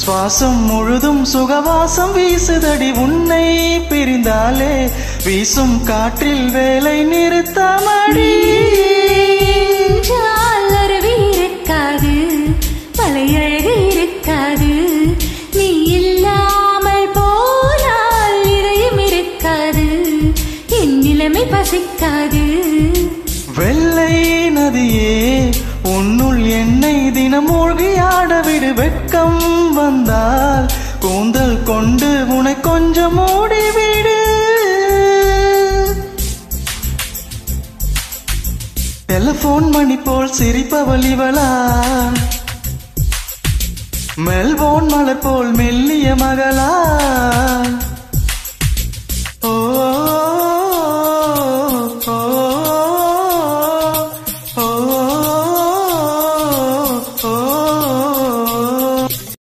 சுவாசம் முழுதும் சுகவாசம் வீசுதடி உன்னை பிரிந்தாலே வீசும் காற்றில் வேலை நிறுத்தமடி என்றால் அருவி இருக்காது மலையழகு இருக்காது நீ இல்லாமல் போனால் இதயம் இருக்காது என் நிலைமை பசிக்காது வெள்ளை நதியே உன்னுள் என்னை தினம் மூழ்கி ஆடவிடு வெட்கம் வந்தால் கூந்தல் கொண்டு உனை கொஞ்சம் மூடிவிடு டெலிபோன் மணி போல் சிரிப்பவள் இவளா மெல்போன் மலர் போல் மெல்லிய மகளா